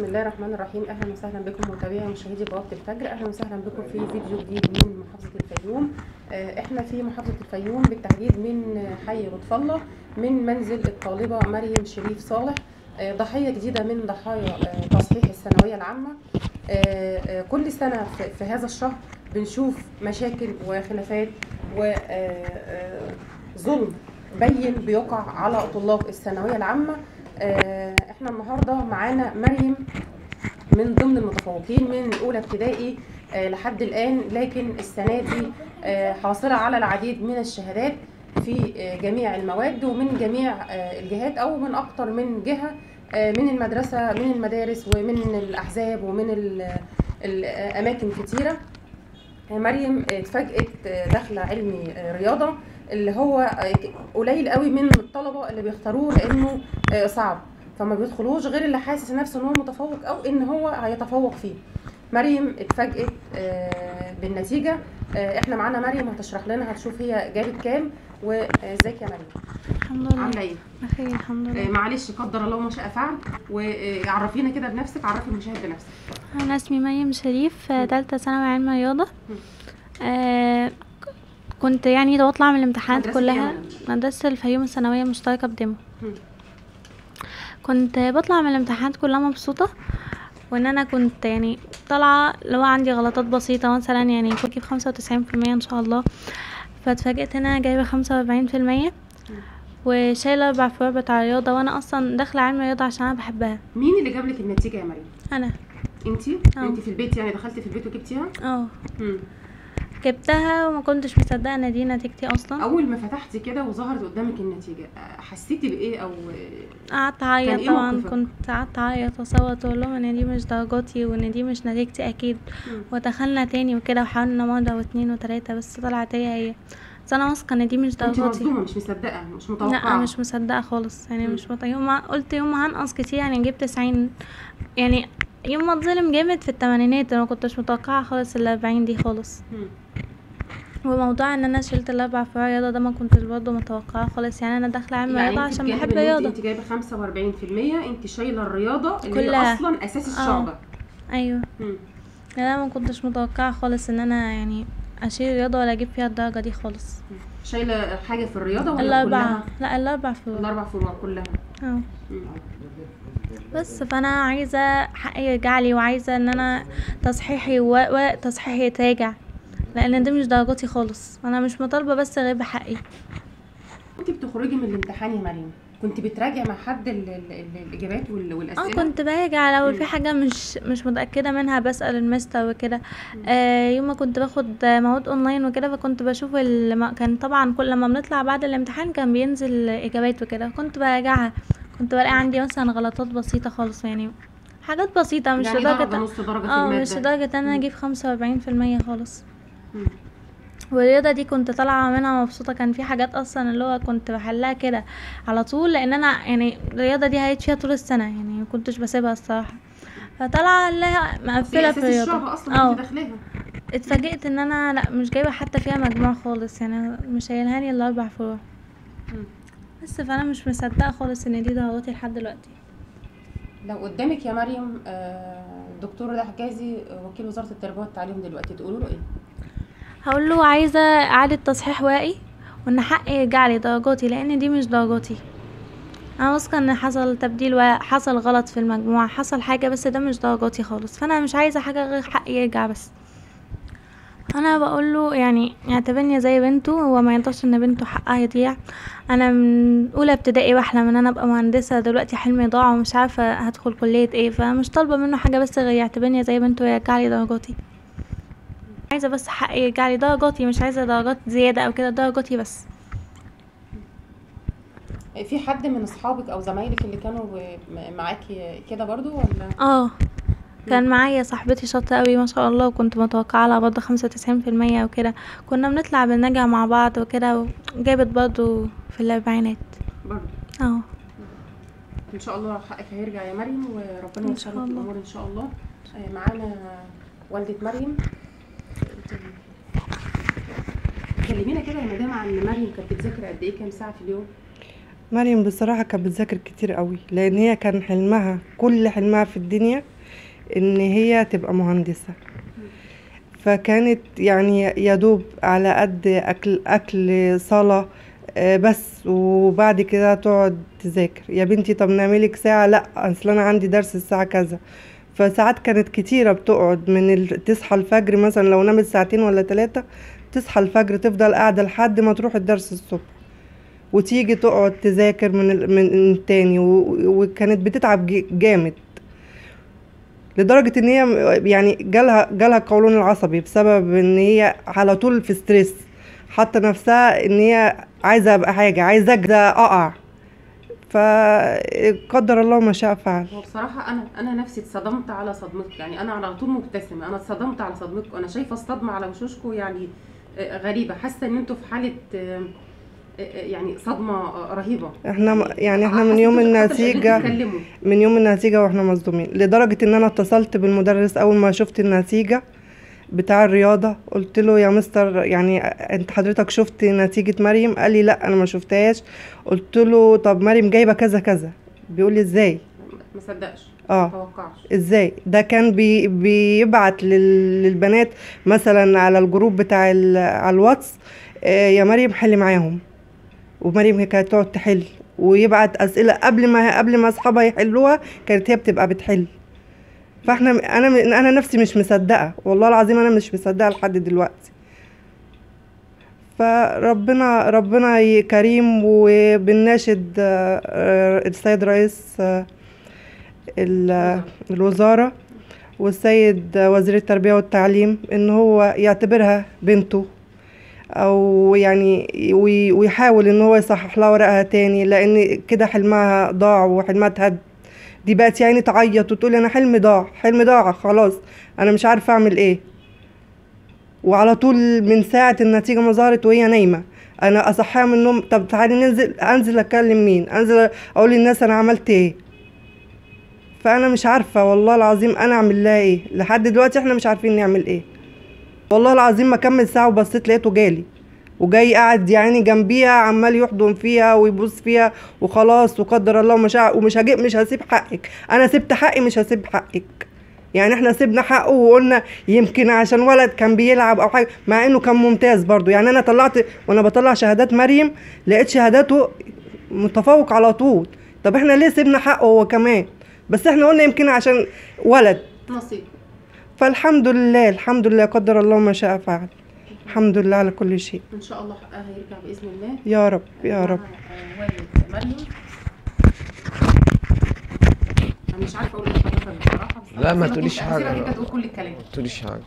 الله الرحمن الرحيم اهلا وسهلا بكم متابعي ومشاهدي بوابه الفجر اهلا وسهلا بكم في فيديو جديد من محافظه الفيوم آه، احنا في محافظه الفيوم بالتحديد من حي لطف الله من منزل الطالبه مريم شريف صالح آه، ضحيه جديده من ضحايا آه، تصحيح الثانويه العامه آه، آه، كل سنه في- في هذا الشهر بنشوف مشاكل وخلافات وظلم بين بيقع على طلاب الثانويه العامه آه، احنا النهارده معانا مريم من ضمن المتفوقين من اولى ابتدائي آه، لحد الان لكن السنه دي آه، حاصله على العديد من الشهادات في آه، جميع المواد ومن جميع آه، الجهات او من اكتر من جهه آه، من المدرسه من المدارس ومن الاحزاب ومن ال- الاماكن كتيره آه، مريم آه، اتفاجئت آه، داخله علمي آه، رياضه اللي هو آه، قليل قوي من الطلبه اللي بيختاروه لانه آه، صعب فما بيدخلوش غير اللي حاسس نفسه ان هو متفوق او ان هو هيتفوق فيه مريم اتفاجئت آه، بالنتيجه آه، احنا معانا مريم هتشرح لنا هتشوف هي جابت كام وازيك يا مريم الحمد لله عامله ايه بخير الحمد آه، لله معلش قدر الله ما شاء فعل وعرفينا كده بنفسك عرفي المشاهد بنفسك انا اسمي مريم شريف آه، تالتة ثانوي علم رياضة مم. آه ك- كنت يعني بطلع من الامتحانات مدرسة كلها إيه يا مدرسة الفيوم الثانوية المشتركة بدمو مم. كنت بطلع من الامتحانات كلها مبسوطة وان انا كنت يعني طالعة لو عندي غلطات بسيطة مثلا يعني كنت جايب خمسة وتسعين في المية ان شاء الله فاتفاجئت ان انا جايبة خمسة واربعين في المية وشايلة اربع فروع بتاع رياضة وانا اصلا داخلة علم رياضة عشان انا بحبها مين اللي جاب لك النتيجه يا مريم انا انتي آه. انتي في البيت يعني دخلتي في البيت وجبتيها اه مم. جبتها وما كنتش مصدقه ان دي نتيجتي اصلا اول ما فتحتي كده وظهرت قدامك النتيجه آه، حسيتي بايه او آه، قعدت كان اعيط إيه طبعا موقفك؟ كنت قعدت اعيط واصوت واقول لهم ان دي مش درجاتي وان دي مش نتيجتي اكيد مم. ودخلنا تاني وكده وحاولنا مره واتنين وتلاته بس طلعت هي هي بس انا واثقه ان دي مش انت درجاتي مصدومه مش مصدقه مش متوقعه لا مش مصدقه خالص يعني مم. مش مت... يوم ما قلت يوم ما هنقص كتير يعني جبت تسعين يعني يوم ما اتظلم جامد في التمانينات انا ما كنتش متوقعه خالص الاربعين دي خالص مم. وموضوع ان انا شلت الاربع فروع رياضه ده ما كنتش برضه متوقعه خالص يعني انا داخله علم يعني رياضه انت عشان بجانب بحب إن انت- رياضه انت جايبه 45% انت شايله الرياضه اللي هي كلها. اصلا اساس آه. الشعبه ايوه مم. يعني انا ما كنتش متوقعه خالص ان انا يعني اشيل رياضه ولا اجيب فيها الدرجه دي خالص شايله حاجه في الرياضه ولا الاربعه كلها لا الاربع فروع الاربع فروع كلها اه مم. بس فانا عايزه حقي يرجع لي وعايزه ان انا تصحيحي و- وتصحيحي يتراجع لان دي مش درجاتي خالص انا مش مطالبه بس غير بحقي انت بتخرجي من الامتحان يا مريم كنت بتراجع مع حد ال ال ال الاجابات وال- اه والاسئله كنت براجع لو مم. في حاجه مش مش متاكده منها بسال المستر وكده آه يوم ما كنت باخد مواد اونلاين وكده فكنت بشوف الم... كان طبعا كل لما بنطلع بعد الامتحان كان بينزل اجابات وكده كنت براجعها كنت بلاقي عندي مثلا غلطات بسيطه خالص يعني حاجات بسيطه مش يعني لدرجه درجه نص درجه في اه الماده مش لدرجه ان انا اجيب خمسة واربعين في المية خالص مم. والرياضة دي كنت طالعة منها مبسوطة كان في حاجات اصلا اللي هو كنت بحلها كده على طول لان انا يعني الرياضة دي هعيد فيها طول السنة يعني ما كنتش بسيبها الصراحة فطالعة اللي هي دي مقفلة اساس في الرياضة الشعبه اصلا اه انت داخلاها اتفاجئت ان انا لا مش جايبة حتى فيها مجموع خالص يعني مش شايلها لي الا اربع فروع مم. بس فانا مش مصدقة خالص ان دي درجاتي لحد دلوقتي لو قدامك يا مريم آه، دكتور رضا حجازي آه، وكيل وزاره التربيه والتعليم دلوقتي تقولوا له ايه هقول له عايزة اعادة تصحيح ورقي وان حقي يرجع لي درجاتي لان دي مش درجاتي انا واثقه ان حصل تبديل ورق حصل غلط في المجموعه حصل حاجه بس ده مش درجاتي خالص فانا مش عايزه حاجه غير حقي يرجع بس انا بقول له يعني يعتبرني زي بنته هو ما يرضاش ان بنته حقها يضيع انا من اولى ابتدائي بحلم ان انا ابقى مهندسه دلوقتي حلمي ضاع ومش عارفه هدخل كليه ايه فمش طالبه منه حاجه بس غير يعتبرني زي بنته ويرجع لي درجاتي عايزه بس حقي يرجع لي درجاتي مش عايزه درجات زياده او كده درجاتي بس آه، في حد من اصحابك او زمايلك اللي كانوا م- معاكي كده برضو ولا اه كان معايا صاحبتي شاطرة قوي ما شاء الله وكنت متوقعة لها برضه خمسة وتسعين في المية وكده كنا بنطلع بنراجع مع بعض وكده وجابت برضه في الأربعينات برضو اه ان شاء الله حقك هيرجع يا مريم وربنا إن يسهل شاء لك الله. الامور ان شاء الله آه، معانا والده مريم كلمينا كده يا مدام عن مريم كانت بتذاكر قد ايه كام ساعه في اليوم مريم بصراحة كانت بتذاكر كتير قوي لأن هي كان حلمها كل حلمها في الدنيا إن هي تبقى مهندسة فكانت يعني يا دوب على قد أكل أكل صلاة آه، بس وبعد كده تقعد تذاكر يا بنتي طب نعملك ساعة لا أصل أنا عندي درس الساعة كذا فساعات كانت كتيرة بتقعد من ال... تصحى الفجر مثلا لو نامت ساعتين ولا ثلاثة تصحى الفجر تفضل قاعدة لحد ما تروح الدرس الصبح وتيجي تقعد تذاكر من ال... من التاني و... وكانت بتتعب ج- جامد لدرجة ان هي يعني جالها جالها القولون العصبي بسبب ان هي على طول في ستريس حاطة نفسها ان هي عايزة ابقى حاجة عايزة أجد اقع فقدر الله ما شاء فعل هو بصراحة أنا أنا نفسي اتصدمت على صدمتكم يعني أنا على طول مبتسمة أنا اتصدمت على صدمتكم أنا شايفة الصدمة على وشوشكم يعني آه، غريبة حاسة إن أنتوا في حالة آه، آه، يعني صدمة آه، رهيبة احنا م- يعني احنا من حاسة يوم إنتوا حتى مش قادرين النتيجة تتكلموا. من يوم النتيجة واحنا مصدومين لدرجة ان انا اتصلت بالمدرس اول ما شفت النتيجة بتاع الرياضة قلت له يا مستر يعني انت حضرتك شفت نتيجة مريم قال لي لا انا ما شفتهاش قلت له طب مريم جايبة كذا كذا بيقول لي ازاي ما صدقش اه ما توقعش ازاي ده كان بي بيبعت لل- للبنات مثلا على الجروب بتاع ال- على الواتس آه، يا مريم حلي معاهم ومريم هي كانت تقعد تحل ويبعت اسئله قبل ما قبل ما اصحابها يحلوها كانت هي بتبقى بتحل فاحنا انا انا نفسي مش مصدقه والله العظيم انا مش مصدقه لحد دلوقتي فربنا ربنا ي- كريم وبنناشد آه، آه، السيد رئيس آه، ال- الوزارة والسيد وزير التربية والتعليم ان هو يعتبرها بنته او يعني وي- ويحاول ان هو يصحح لها ورقها تاني لان كده حلمها ضاع وحلمها اتهد دي بقت يعني تعيط وتقول انا حلمي ضاع حلمي ضاع خلاص انا مش عارفه اعمل ايه وعلى طول من ساعة النتيجة ما ظهرت وهي نايمة أنا أصحيها من النوم طب تعالي ننزل أنزل أكلم مين أنزل أقول للناس أنا عملت إيه فأنا مش عارفة والله العظيم أنا أعمل لها إيه لحد دلوقتي إحنا مش عارفين نعمل إيه والله العظيم ما كمل ساعة وبصيت لقيته جالي وجاي قاعد يعني جنبيها عمال يحضن فيها ويبوس فيها وخلاص وقدر الله ومش ع- ومش هجيب مش هسيب حقك انا سبت حقي مش هسيب حقك يعني احنا سيبنا حقه وقلنا يمكن عشان ولد كان بيلعب او حاجه مع انه كان ممتاز برضو يعني انا طلعت وانا بطلع شهادات مريم لقيت شهاداته متفوق على طول طب احنا ليه سيبنا حقه هو كمان بس احنا قلنا يمكن عشان ولد نصيب فالحمد لله الحمد لله قدر الله ما شاء فعل الحمد لله على كل شيء إن شاء الله حقها هيرجع بإذن الله يا رب يا رب مع، آه، والد مريم أنا مش عارفة أقول إيه لحضرتك بصراحة بس لا، ما أنا تقوليش كنت حاجة. أسيبك أنت تقول كل الكلام ما تقوليش حاجه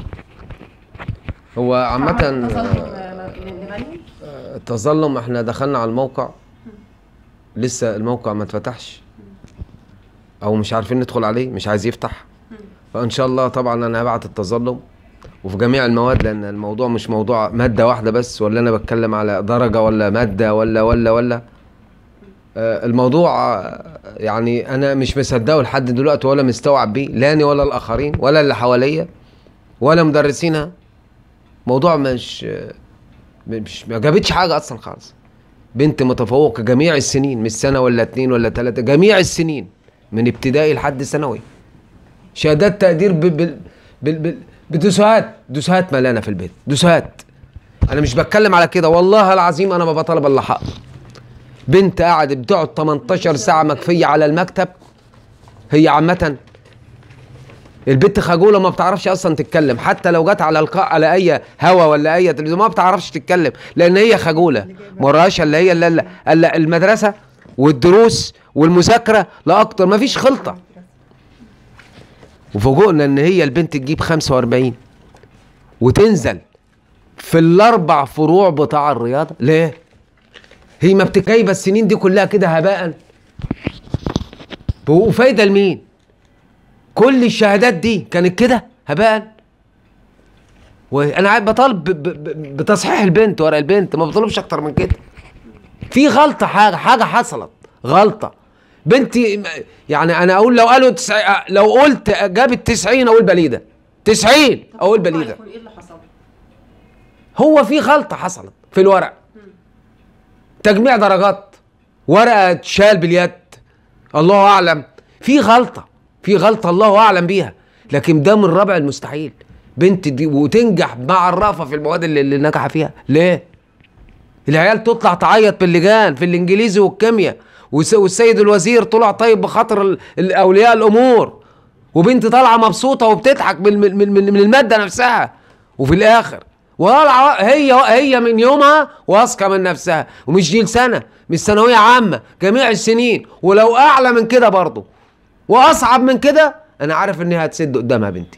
هو عامة عملت تظلم، آه، آه، لمريم آه، التظلم احنا دخلنا على الموقع لسه الموقع ما اتفتحش او مش عارفين ندخل عليه مش عايز يفتح فان شاء الله طبعا انا هبعت التظلم وفي جميع المواد لان الموضوع مش موضوع مادة واحدة بس ولا انا بتكلم على درجة ولا مادة ولا ولا ولا آه، الموضوع آه، يعني انا مش مصدقه لحد دلوقتي ولا مستوعب بيه لا أنا ولا الاخرين ولا اللي حواليا ولا مدرسينها موضوع مش آه، مش ما جابتش حاجه اصلا خالص بنت متفوقه جميع السنين مش سنه ولا اتنين ولا تلاته جميع السنين من ابتدائي لحد ثانوي شهادات تقدير ب... ب... ب... ب... بدوسات دوسات ملانه في البيت دوسات انا مش بتكلم على كده والله العظيم انا ما بطلب الا حق بنت قاعده بتقعد 18 ساعه مكفيه على المكتب هي عامه البنت خجوله ما بتعرفش اصلا تتكلم حتى لو جت على القاء على اي هوا ولا اي تلفزيون ما بتعرفش تتكلم لان هي خجوله ما وراهاش الا هي الا الا الا المدرسه والدروس والمذاكره لا اكتر ما فيش خلطه وفوجئنا ان هي البنت تجيب 45 وتنزل في الاربع فروع بتاع الرياضه ليه هي ما بتجايبه السنين دي كلها كده هباء وفايده لمين كل الشهادات دي كانت كده هباء وانا قاعد بطالب ب- ب- ب- بتصحيح البنت ورق البنت ما بطلبش اكتر من كده في غلطه حاجه حاجه حصلت غلطه بنتي م- يعني انا اقول لو قالوا تسع... لو قلت جابت 90 اقول بليده 90 اقول طب بليده يكون ايه اللي حصل؟ هو في غلطه حصلت في الورق تجميع درجات ورقه تشال باليد الله اعلم في غلطه في غلطه الله اعلم بيها لكن ده من ربع المستحيل بنت دي وتنجح مع الرأفة في المواد اللي, اللي نجح فيها ليه العيال تطلع تعيط باللجان في الانجليزي والكيمياء والس- والسيد الوزير طلع طيب بخاطر ال- ال- اولياء الامور وبنت طالعه مبسوطه وبتضحك من من من, من الماده نفسها وفي الاخر وطالعه هي هي من يومها واثقه من نفسها ومش جيل سنه مش ثانويه عامه جميع السنين ولو اعلى من كده برضه واصعب من كده انا عارف انها هتسد قدامها بنتي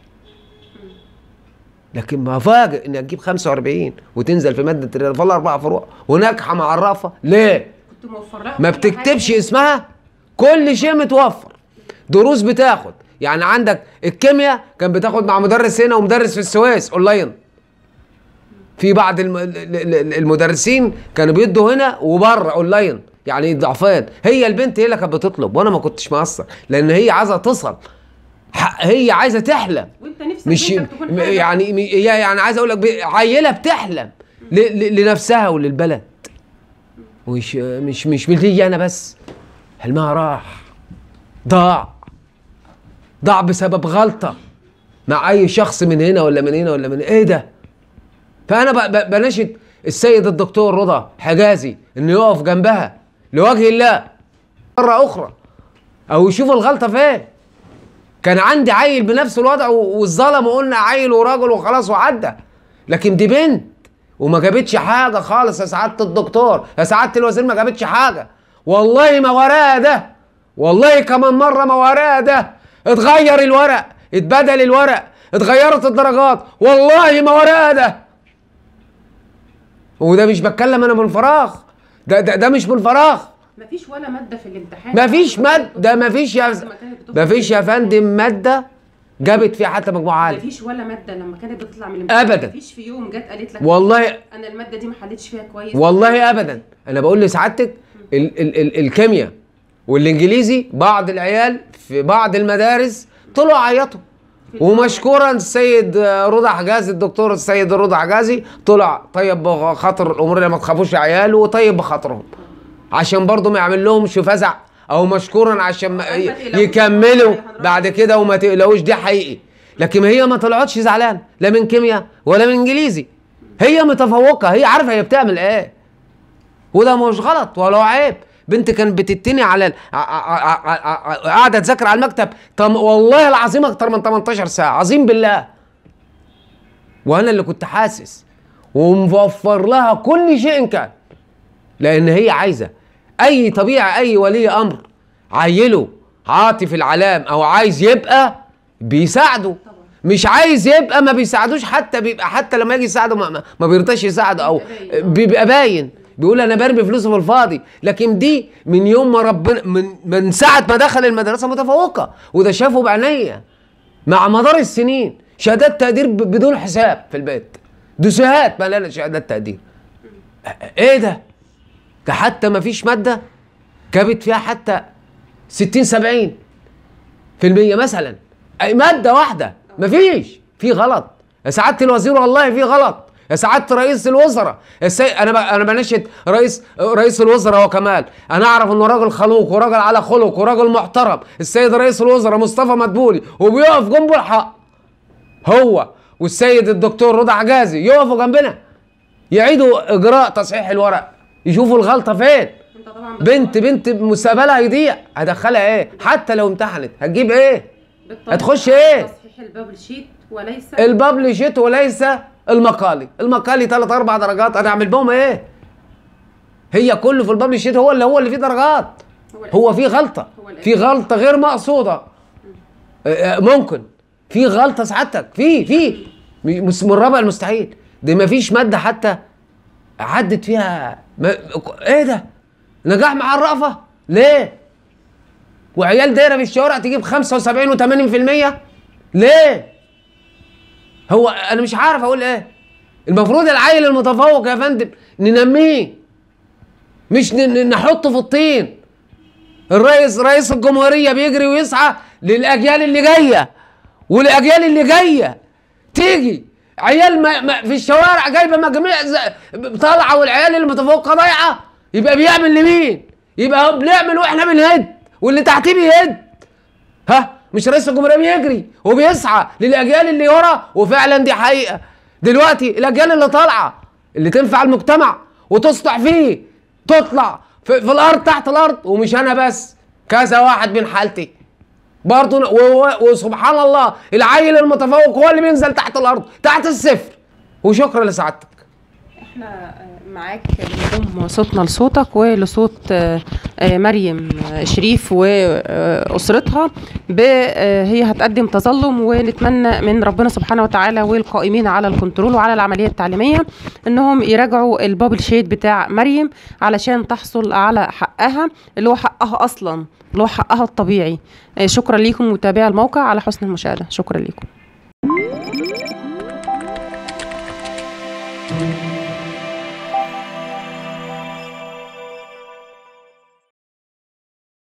لكن ما فاجئ انها تجيب 45 وتنزل في ماده الرياضه فضل اربع فروع وناجحه مع الرأفه ليه؟ كنت موفر لها ما كل بتكتبش حاجة. اسمها كل شيء متوفر دروس بتاخد يعني عندك الكيمياء كان بتاخد مع مدرس هنا ومدرس في السويس اونلاين في بعض الم- ال- ال- ال- المدرسين كانوا بيدوا هنا وبره اونلاين يعني ضعفان هي البنت هي اللي كانت بتطلب وانا ما كنت مقصر لان هي عايزه تصل ح- هي عايزه تحلم وانت نفسك مش بنتك تكون م- حاجة. يعني م- هي يعني عايز اقول لك ب- عيله بتحلم ل- ل- لنفسها وللبلد مش مش مش بتيجي انا بس حلمها راح ضاع ضاع بسبب غلطه مع اي شخص من هنا ولا من هنا ولا من ايه ده فانا ب- ب- بناشد السيد الدكتور رضا حجازي انه يقف جنبها لوجه الله مره اخرى او يشوف الغلطه فين كان عندي عيل بنفس الوضع و- والظلم وقلنا عيل وراجل وخلاص وعدى لكن دي بنت وما جابتش حاجه خالص يا سعاده الدكتور يا سعاده الوزير ما جابتش حاجه والله ما وراها ده والله كمان مره ما وراها ده اتغير الورق اتبدل الورق اتغيرت الدرجات والله ما وراها ده وده مش بتكلم انا من فراغ ده ده, ده مش من فراغ مفيش ولا ماده في الامتحان مفيش ماده مفيش يا لما كانت بتخرج مفيش يا فندم ماده جابت فيها حتى مجموعه عاليه مفيش ولا ماده لما كانت بتطلع من الامتحان أبداً. مفيش في يوم جت قالت لك والله انا الماده دي ما حلتش فيها كويس والله ابدا انا بقول لسعادتك ال ال ال الكيمياء والانجليزي بعض العيال في بعض المدارس طلعوا عيطوا ومشكورا السيد رضا حجازي الدكتور السيد رضا حجازي طلع طيب بخاطر الامور اللي ما تخافوش يا عيال وطيب بخاطرهم عشان برضه ما يعمل لهمش فزع او مشكورا عشان ما ي- يكملوا بعد كده وما تقلقوش دي حقيقي لكن هي ما طلعتش زعلان لا من كيمياء ولا من انجليزي هي متفوقه هي عارفه هي بتعمل ايه وده مش غلط ولا عيب بنت كانت بتتني على ال- ع- ع- ع- ع- قاعده تذاكر على المكتب طم والله العظيم اكتر من 18 ساعه عظيم بالله وانا اللي كنت حاسس وموفر لها كل شيء كان لان هي عايزه اي طبيعي اي ولي امر عيله عاطف العلام او عايز يبقى بيساعده مش عايز يبقى ما بيساعدوش حتى بيبقى حتى لما يجي يساعده ما, ما- ما بيرضاش يساعده او بيبقى باين. بيبقى باين بيقول انا برمي فلوسه في الفاضي لكن دي من يوم ما ربنا من من ساعه ما دخل المدرسه متفوقه وده شافه بعينيا مع مدار السنين شهادات تقدير ب- بدون حساب في البيت دوسيهات مليانه شهادات تقدير ايه ده ده حتى ما فيش ماده جابت فيها حتى 60 70 في المية مثلا اي ماده واحده مفيش في غلط يا سعاده الوزير والله في غلط يا سعاده رئيس الوزراء السي... انا ب... انا بناشد رئيس رئيس الوزراء هو كمال انا اعرف انه راجل خلوق وراجل على خلق وراجل محترم السيد رئيس الوزراء مصطفى مدبولي وبيقف جنبه الحق هو والسيد الدكتور رضا عجازي يقفوا جنبنا يعيدوا اجراء تصحيح الورق يشوفوا الغلطه فين انت طبعا بنت بنت مستقبلها هيضيع هدخلها ايه حتى لو امتحنت هتجيب ايه بالطبع هتخش ايه؟ تصحيح البابل شيت وليس البابل شيت وليس المقالي المقالي ثلاث اربع درجات انا اعمل بهم ايه هي كله في البابل شيت هو اللي هو اللي فيه درجات هو في غلطه هو الأساس. في غلطه غير مقصوده آه، آه، ممكن في غلطه سعادتك في في مش من ربع المستحيل دي ما فيش ماده حتى عدت فيها ما ايه ده نجاح مع الرأفة ليه وعيال دايره في الشوارع تجيب 75 و80% ليه هو انا مش عارف اقول ايه المفروض العيل المتفوق يا فندم ننميه مش ن- ن- نحطه في الطين الرئيس رئيس الجمهوريه بيجري ويسعى للاجيال اللي جايه والاجيال اللي جايه تيجي عيال ما ما في الشوارع جايبه مجاميع ز- طالعه والعيال المتفوقه ضايعه يبقى بيعمل لمين؟ يبقى بنعمل واحنا بنهد واللي تحتيه بيهد ها مش رئيس الجمهوريه بيجري وبيسعى للاجيال اللي ورا وفعلا دي حقيقه دلوقتي الاجيال اللي طالعه اللي تنفع المجتمع وتصلح فيه تطلع في, في الارض تحت الارض ومش انا بس كذا واحد من حالتي برضه و- و- وسبحان الله العيل المتفوق هو اللي بينزل تحت الارض تحت الصفر وشكرا لسعادتك احنا آه، معاك بنضم صوتنا لصوتك ولصوت آه، آه، مريم آه، شريف واسرتها ب- آه، هي هتقدم تظلم ونتمنى من ربنا سبحانه وتعالى والقائمين على الكنترول وعلى العمليه التعليميه انهم يراجعوا البابل شيد بتاع مريم علشان تحصل على حقها اللي هو حقها اصلا اللي هو حقها الطبيعي آه، شكرا ليكم متابعي الموقع على حسن المشاهده شكرا ليكم